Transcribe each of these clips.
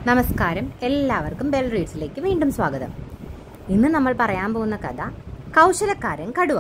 നമസ്കാരം എല്ലാവർക്കും ബെൽ റീഡ്സിലേക്ക് വീണ്ടും സ്വാഗതം ഇന്ന് നമ്മൾ പറയാൻ പോകുന്ന കഥ കൗശലക്കാരൻ കടുവ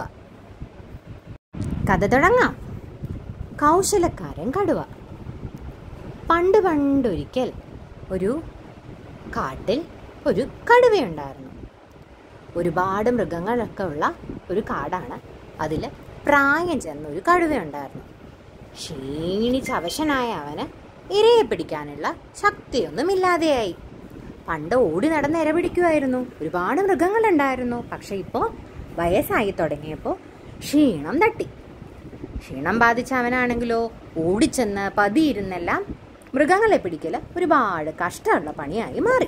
കഥ തുടങ്ങാം കൗശലക്കാരൻ കടുവ പണ്ട് പണ്ടൊരിക്കൽ ഒരു കാട്ടിൽ ഒരു കടുവയുണ്ടായിരുന്നു ഒരുപാട് മൃഗങ്ങളൊക്കെ ഉള്ള ഒരു കാടാണ് അതിൽ പ്രായം ചെന്ന ഒരു കടുവയുണ്ടായിരുന്നു ക്ഷീണിച്ച് അവശനായ അവന് ഇരയെ പിടിക്കാനുള്ള ശക്തിയൊന്നുമില്ലാതെയായി പണ്ട് ഓടി നടന്ന് ഇര പിടിക്കുമായിരുന്നു ഒരുപാട് മൃഗങ്ങളുണ്ടായിരുന്നു പക്ഷെ ഇപ്പോൾ വയസ്സായി തുടങ്ങിയപ്പോൾ ക്ഷീണം തട്ടി ക്ഷീണം ബാധിച്ച അവനാണെങ്കിലോ ഓടിച്ചെന്ന് പതിയിരുന്നെല്ലാം മൃഗങ്ങളെ പിടിക്കൽ ഒരുപാട് കഷ്ടമുള്ള പണിയായി മാറി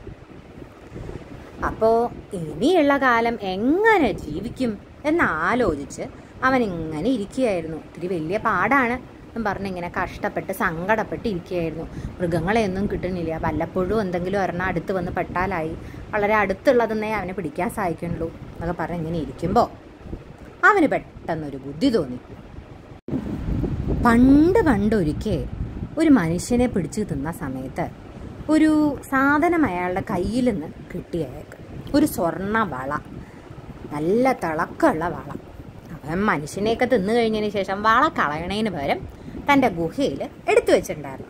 അപ്പോ ഇനിയുള്ള കാലം എങ്ങനെ ജീവിക്കും എന്നാലോചിച്ച് അവൻ ഇങ്ങനെ ഇരിക്കുകയായിരുന്നു ഇത്തിരി വലിയ പാടാണ് എന്നും പറഞ്ഞ് ഇങ്ങനെ കഷ്ടപ്പെട്ട് സങ്കടപ്പെട്ട് ഇരിക്കുകയായിരുന്നു മൃഗങ്ങളെയൊന്നും കിട്ടുന്നില്ല വല്ലപ്പോഴും എന്തെങ്കിലും ഒരെണ്ണം അടുത്ത് വന്ന് പെട്ടാലായി വളരെ അടുത്തുള്ളതെന്നേ അവനെ പിടിക്കാൻ സാധിക്കുന്നുള്ളൂ എന്നൊക്കെ പറഞ്ഞ് ഇങ്ങനെ ഇരിക്കുമ്പോൾ അവന് പെട്ടെന്നൊരു ബുദ്ധി തോന്നി പണ്ട് പണ്ടൊരിക്കൽ ഒരു മനുഷ്യനെ പിടിച്ചു തിന്ന സമയത്ത് ഒരു സാധനം അയാളുടെ കയ്യിൽ നിന്ന് കിട്ടി അയാൾക്ക് ഒരു സ്വർണ്ണ വള നല്ല തിളക്കമുള്ള വള അവൻ മനുഷ്യനെയൊക്കെ തിന്നു കഴിഞ്ഞതിന് ശേഷം വള കളയണതിന് പകരം തൻ്റെ ഗുഹയിൽ എടുത്തു വെച്ചിട്ടുണ്ടായിരുന്നു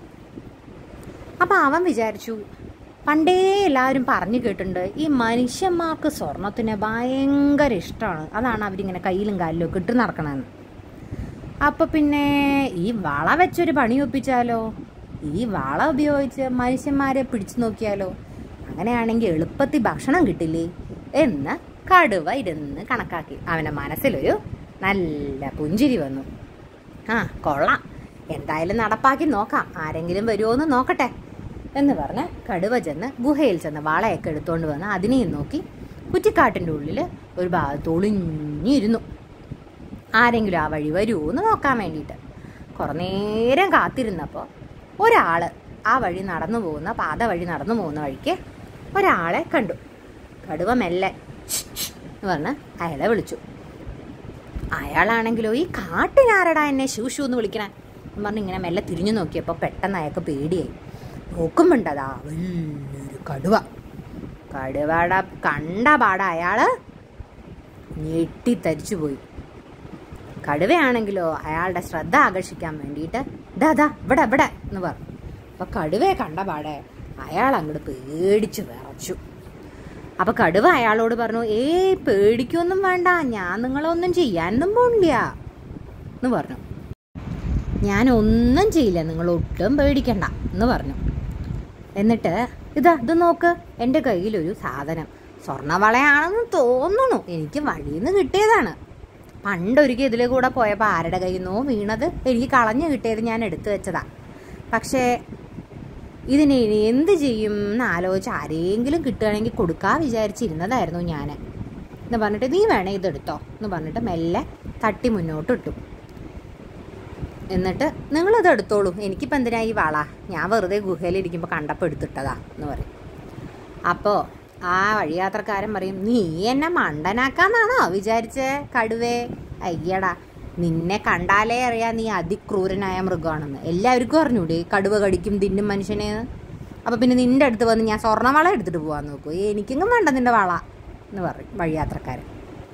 അപ്പം അവൻ വിചാരിച്ചു പണ്ടേ എല്ലാവരും പറഞ്ഞു കേട്ടിട്ടുണ്ട് ഈ മനുഷ്യന്മാർക്ക് സ്വർണത്തിന് ഭയങ്കര ഇഷ്ടമാണ് അതാണ് അവരിങ്ങനെ കയ്യിലും കാലിലും ഒക്കെ ഇട്ട് നടക്കണമെന്ന് അപ്പൊ പിന്നെ ഈ വള വെച്ചൊരു പണി ഒപ്പിച്ചാലോ ഈ വള ഉപയോഗിച്ച് മനുഷ്യന്മാരെ പിടിച്ചു നോക്കിയാലോ അങ്ങനെയാണെങ്കിൽ എളുപ്പത്തിൽ ഭക്ഷണം കിട്ടില്ലേ എന്ന് കടുവ ഇരുന്ന് കണക്കാക്കി അവൻ്റെ മനസ്സിലൊരു നല്ല പുഞ്ചിരി വന്നു ആ കൊള്ളാം എന്തായാലും നടപ്പാക്കി നോക്കാം ആരെങ്കിലും വരുമോ എന്ന് നോക്കട്ടെ എന്ന് പറഞ്ഞ് കടുവ ചെന്ന് ഗുഹയിൽ ചെന്ന് വളയൊക്കെ എടുത്തുകൊണ്ട് വന്ന് അതിനെയും നോക്കി കുറ്റിക്കാട്ടിൻ്റെ ഉള്ളിൽ ഒരു ഭാഗത്ത് ഒളിഞ്ഞിരുന്നു ആരെങ്കിലും ആ വഴി വരുമോ എന്ന് നോക്കാൻ വേണ്ടിയിട്ട് കുറേ നേരം കാത്തിരുന്നപ്പോൾ ഒരാൾ ആ വഴി നടന്നു പോകുന്ന പാത വഴി നടന്നു പോകുന്ന വഴിക്ക് ഒരാളെ കണ്ടു കടുവ മെല്ലെ "ഷ്, ഷ്" എന്ന് പറഞ്ഞ് അയാളെ വിളിച്ചു അയാളാണെങ്കിലോ ഈ കാട്ടിനാരടാ എന്നെ ശൂഷു എന്ന് വിളിക്കണേ എന്ന് പറഞ്ഞ് ഇങ്ങനെ മെല്ലെ തിരിഞ്ഞു നോക്കിയപ്പോൾ പെട്ടെന്ന് അയാൾക്ക് പേടിയായി നോക്കുമ്പോണ്ടതാ വലിയൊരു കടുവ കടുവട കണ്ട പാട അയാള് ഞെട്ടിത്തരിച്ചു പോയി കടുവയാണെങ്കിലോ അയാളുടെ ശ്രദ്ധ ആകർഷിക്കാൻ വേണ്ടിയിട്ട് ദാ ദാ ഇവിടെ ഇവിടെ എന്ന് പറഞ്ഞു അപ്പൊ കടുവയെ കണ്ട പാടെ അയാൾ അങ്ങോട്ട് പേടിച്ചു വിറച്ചു അപ്പൊ കടുവ അയാളോട് പറഞ്ഞു ഏയ് പേടിക്കൊന്നും വേണ്ട ഞാൻ നിങ്ങളൊന്നും ചെയ്യാനൊന്നും പോണില്ല എന്ന് പറഞ്ഞു ഞാൻ ഒന്നും ചെയ്യില്ല നിങ്ങൾ ഒട്ടും പേടിക്കണ്ട എന്ന് പറഞ്ഞു എന്നിട്ട് ഇതാ ഇത് നോക്ക് എൻ്റെ കയ്യിലൊരു സാധനം സ്വർണ്ണവളയാണെന്ന് തോന്നുന്നു എനിക്ക് വഴിയിൽ നിന്ന് കിട്ടിയതാണ് പണ്ടൊരിക്കൽ ഇതിലെ കൂടെ പോയപ്പോൾ ആരുടെ കയ്യിൽ നിന്നോ വീണത് എനിക്ക് കളഞ്ഞു കിട്ടിയത് ഞാൻ എടുത്തു വെച്ചതാ പക്ഷേ ഇതിനെ ഇനി എന്ത് ചെയ്യും എന്ന് ആലോചിച്ച് ആരെങ്കിലും കിട്ടുകയാണെങ്കിൽ കൊടുക്കാൻ വിചാരിച്ചിരുന്നതായിരുന്നു ഞാൻ എന്ന് പറഞ്ഞിട്ട് നീ വേണേ ഇതെടുത്തോ എന്ന് പറഞ്ഞിട്ട് മെല്ലെ തട്ടി മുന്നോട്ട് ഇട്ടു എന്നിട്ട് നിങ്ങളിത് എടുത്തോളൂ എനിക്കിപ്പോൾ എന്തിനാ ഈ വള ഞാൻ വെറുതെ ഗുഹയിലിരിക്കുമ്പോൾ കണ്ടപ്പോൾ എടുത്തിട്ടതാ എന്ന് പറയും അപ്പോൾ ആ വഴിയാത്രക്കാരൻ പറയും നീ എന്നെ മണ്ടനാക്കാന്നാണോ വിചാരിച്ചേ കടുവേ അയ്യടാ നിന്നെ കണ്ടാലേ അറിയാം നീ അതിക്രൂരനായ മൃഗമാണെന്ന് എല്ലാവർക്കും അറിഞ്ഞൂടെ കടുവ കടിക്കും തിന്നും മനുഷ്യനെ അപ്പോൾ പിന്നെ നിന്റെ അടുത്ത് വന്ന് ഞാൻ സ്വർണ്ണവള എടുത്തിട്ട് പോകാൻ നോക്കൂ എനിക്കെങ്കിലും വേണ്ട നിന്റെ വള എന്ന് പറയും വഴിയാത്രക്കാരൻ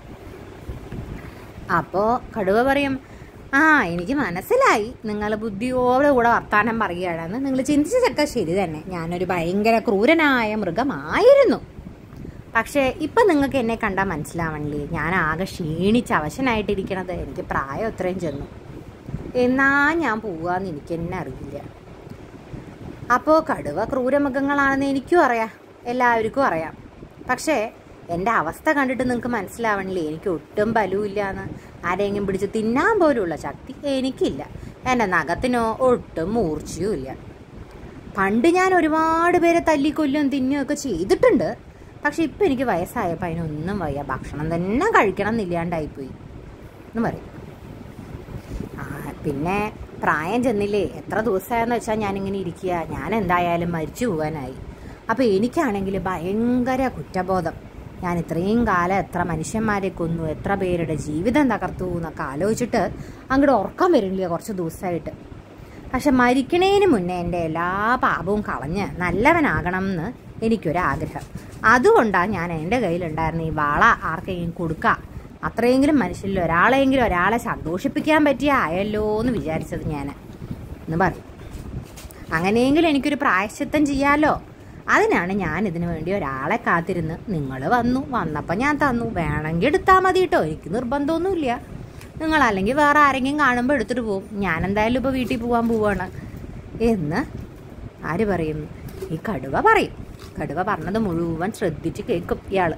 അപ്പോൾ കടുവ പറയും ആ എനിക്ക് മനസ്സിലായി നിങ്ങൾ ബുദ്ധിയോടെ കൂടെ വർത്താനം പറയുകയാണെന്ന് നിങ്ങൾ ചിന്തിച്ചതൊക്കെ ശരി തന്നെ ഞാനൊരു ഭയങ്കര ക്രൂരനായ മൃഗമായിരുന്നു പക്ഷേ ഇപ്പം നിങ്ങൾക്ക് എന്നെ കണ്ടാൽ മനസ്സിലാവണില്ലേ ഞാൻ ആകെ ക്ഷീണിച്ച് അവശനായിട്ടിരിക്കണത് എനിക്ക് പ്രായം അത്രയും ചെന്നു എന്നാ ഞാൻ പോവാന്ന് എനിക്ക് തന്നെ അറിയില്ല അപ്പോൾ കടുവ ക്രൂരമൃഗങ്ങളാണെന്ന് എനിക്കും അറിയാം എല്ലാവർക്കും അറിയാം പക്ഷേ എൻ്റെ അവസ്ഥ കണ്ടിട്ട് നിങ്ങൾക്ക് മനസ്സിലാവണില്ലേ എനിക്ക് ഒട്ടും ബലവുമില്ല എന്ന് ആരെങ്കിലും പിടിച്ച് തിന്നാൻ പോലുള്ള ശക്തി എനിക്കില്ല എൻ്റെ നഖത്തിനോ ഒട്ടും മൂർച്ചയും ഇല്ല പണ്ട് ഞാൻ ഒരുപാട് പേരെ തല്ലിക്കൊല്ലും തിന്നുകയൊക്കെ ചെയ്തിട്ടുണ്ട് പക്ഷെ ഇപ്പം എനിക്ക് വയസ്സായപ്പോൾ അതിനൊന്നും വയ്യ ഭക്ഷണം തന്നെ കഴിക്കണം എന്നില്ലാണ്ടായിപ്പോയി എന്ന് പറയും ആ പിന്നെ പ്രായം ചെന്നില്ലേ എത്ര ദിവസമായെന്ന് വെച്ചാൽ ഞാനിങ്ങനെ ഇരിക്കുക ഞാൻ എന്തായാലും മരിച്ചു പോകാനായി അപ്പോൾ എനിക്കാണെങ്കിൽ ഭയങ്കര കുറ്റബോധം ഞാൻ ഇത്രയും കാലം എത്ര മനുഷ്യന്മാരെ കൊന്നു എത്ര പേരുടെ ജീവിതം തകർത്തു എന്നൊക്കെ ആലോചിച്ചിട്ട് അങ്ങോട്ട് ഉറക്കം വരില്ല കുറച്ച് ദിവസമായിട്ട് പക്ഷെ മരിക്കണേന് മുന്നേ എൻ്റെ എല്ലാ പാപവും കളഞ്ഞ് നല്ലവനാകണം എന്ന് എനിക്കൊരാഗ്രഹം അതുകൊണ്ടാണ് ഞാൻ എൻ്റെ കയ്യിലുണ്ടായിരുന്ന ഈ വള ആർക്കെങ്കിലും കൊടുക്കുക അത്രയെങ്കിലും മനുഷ്യരിൽ ഒരാളെങ്കിലും ഒരാളെ സന്തോഷിപ്പിക്കാൻ പറ്റിയ ആയല്ലോ എന്ന് വിചാരിച്ചത് ഞാൻ എന്ന് പറയും അങ്ങനെയെങ്കിലും എനിക്കൊരു പ്രായശ്ചിത്തം ചെയ്യാലോ അതിനാണ് ഞാൻ ഇതിനു വേണ്ടി ഒരാളെ കാത്തിരുന്ന് നിങ്ങൾ വന്നു വന്നപ്പോൾ ഞാൻ തന്നു വേണമെങ്കിൽ എടുത്താൽ മതി കേട്ടോ എനിക്ക് നിർബന്ധമൊന്നുമില്ല നിങ്ങൾ അല്ലെങ്കിൽ വേറെ ആരെങ്കിലും കാണുമ്പോൾ എടുത്തിട്ട് പോകും ഞാൻ എന്തായാലും ഇപ്പോൾ വീട്ടിൽ പോകാൻ പോവാണ് എന്ന് ആര് പറയും ഈ കടുവ പറയും കടുവ പറഞ്ഞത് മുഴുവൻ ശ്രദ്ധിച്ച് കേൾക്കും ഇയാൾ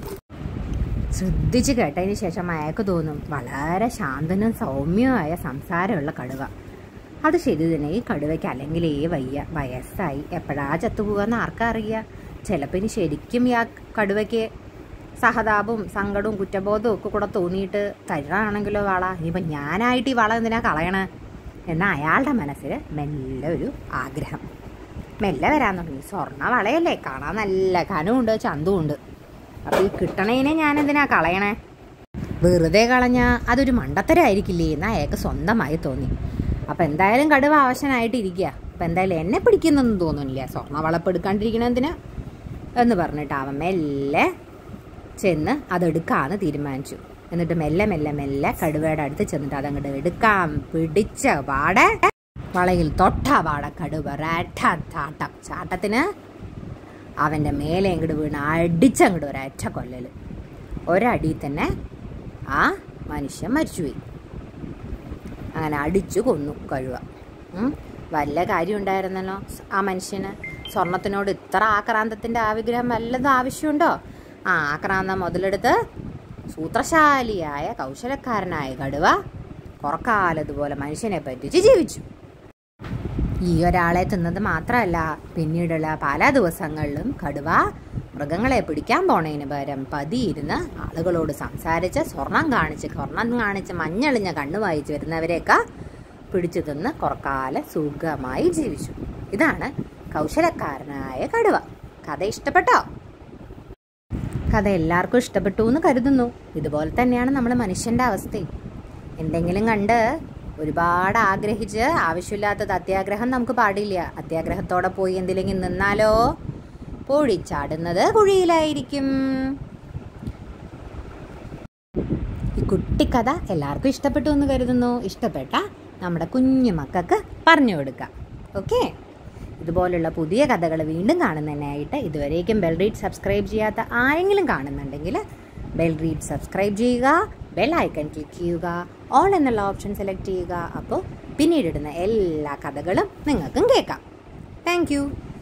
ശ്രദ്ധിച്ച് കേട്ടതിന് ശേഷം അയാൾക്ക് തോന്നും വളരെ ശാന്തനും സൗമ്യവുമായ സംസാരമുള്ള കടുവ അത് ശരി തന്നെ ഈ കടുവയ്ക്ക് അല്ലെങ്കിൽ ഈ വയ്യ വയസ്സായി എപ്പോഴാ ചത്തുപോകുമെന്ന് ആർക്കാ അറിയുക ചിലപ്പോൾ ഇനി ശരിക്കും ഈ ആ കടുവയ്ക്ക് സഹതാപവും സങ്കടവും കുറ്റബോധവും ഒക്കെ കൂടെ തോന്നിയിട്ട് തരുവാണെങ്കിലോ വള ഇനിയിപ്പോൾ ഞാനായിട്ട് ഈ വള എന്തിനാ കളയണേ എന്ന അയാളുടെ മനസ്സിൽ മെല്ലെ ഒരു ആഗ്രഹം മെല്ലെ വരാൻ തുടങ്ങി സ്വർണ്ണ വളയല്ലേ കാണാൻ നല്ല കനമുണ്ട് ചന്തമുണ്ട് അപ്പോൾ ഈ കിട്ടണേനെ ഞാൻ എന്തിനാ കളയണേ വെറുതെ കളഞ്ഞ അതൊരു മണ്ടത്തരായിരിക്കില്ലേ എന്ന് അയാൾക്ക് സ്വന്തമായി തോന്നി അപ്പം എന്തായാലും കടുവ അവശനായിട്ടിരിക്കുക അപ്പം എന്തായാലും എന്നെ പിടിക്കുന്നൊന്നും തോന്നുന്നില്ല സ്വർണ്ണ വളപ്പ് എടുക്കാണ്ടിരിക്കണ എന്തിനാ എന്ന് പറഞ്ഞിട്ട് അവൻ മെല്ലെ ചെന്ന് അതെടുക്കാന്ന് തീരുമാനിച്ചു എന്നിട്ട് മെല്ലെ മെല്ലെ മെല്ലെ കടുവയുടെ അടുത്ത് ചെന്നിട്ട് അതങ്ങോട്ട് എടുക്കാൻ പിടിച്ച പാടെ വളയിൽ തൊട്ട പാടെ കടുവ റാറ്റ ചാട്ടം ചാട്ടത്തിന് അവൻ്റെ മേലെ അങ്ങോട്ട് വീണ് അടിച്ചങ്ങോട്ട് ഒരറ്റ കൊല്ലൽ ഒരടി തന്നെ ആ മനുഷ്യൻ മരിച്ചുപോയി അങ്ങനെ അടിച്ചു കൊന്നു കഴുവ ഉം. വല്ല കാര്യം ഉണ്ടായിരുന്നല്ലോ ആ മനുഷ്യന് സ്വർണത്തിനോട് ഇത്ര ആക്രാന്തത്തിൻ്റെ ആവിഗ്രഹം വല്ലതും ആവശ്യമുണ്ടോ ആ ആക്രാന്തം മുതലെടുത്ത് സൂത്രശാലിയായ കൗശലക്കാരനായ കടുവ കുറക്കാലതുപോലെ മനുഷ്യനെ പറ്റിച്ച് ജീവിച്ചു ഈ ഒരാളെ തിന്നത് മാത്രമല്ല പിന്നീടുള്ള പല ദിവസങ്ങളിലും കടുവ മൃഗങ്ങളെ പിടിക്കാൻ പോണതിന് പകരം പതിയിരുന്ന് ആളുകളോട് സംസാരിച്ച് സ്വർണം കാണിച്ച് സ്വർണം കാണിച്ച് മഞ്ഞളിഞ്ഞ കണ്ണു വായിച്ച് വരുന്നവരെയൊക്കെ പിടിച്ചു തിന്ന് കുറക്കാല സുഖമായി ജീവിച്ചു ഇതാണ് കൗശലക്കാരനായ കടുവ കഥ ഇഷ്ടപ്പെട്ടോ കഥ എല്ലാവർക്കും ഇഷ്ടപ്പെട്ടു എന്ന് കരുതുന്നു ഇതുപോലെ തന്നെയാണ് നമ്മൾ മനുഷ്യൻ്റെ അവസ്ഥയും എന്തെങ്കിലും കണ്ട് ഒരുപാട് ആഗ്രഹിച്ച് ആവശ്യമില്ലാത്തത് അത്യാഗ്രഹം നമുക്ക് പാടില്ല അത്യാഗ്രഹത്തോടെ പോയി എന്തിലെങ്കിലും നിന്നാലോ പൊഴിച്ചാടുന്നത് കുഴിയിലായിരിക്കും ഈ കുട്ടിക്കഥ എല്ലാവർക്കും ഇഷ്ടപ്പെട്ടു എന്ന് കരുതുന്നു ഇഷ്ടപ്പെട്ട നമ്മുടെ കുഞ്ഞു മക്കൾക്ക് പറഞ്ഞു കൊടുക്കാം ഓക്കെ ഇതുപോലുള്ള പുതിയ കഥകൾ വീണ്ടും കാണുന്നതിനായിട്ട് ഇതുവരേക്കും ബെൽ റീഡ് സബ്സ്ക്രൈബ് ചെയ്യാത്ത ആരെങ്കിലും കാണുന്നുണ്ടെങ്കിൽ ബെൽ റീഡ് സബ്സ്ക്രൈബ് ചെയ്യുക ബെൽ ഐക്കൺ ക്ലിക്ക് ചെയ്യുക ഓൾ എന്നുള്ള ഓപ്ഷൻ സെലക്ട് ചെയ്യുക അപ്പോൾ പിന്നീടിടുന്ന എല്ലാ കഥകളും നിങ്ങൾക്കും കേൾക്കാം താങ്ക്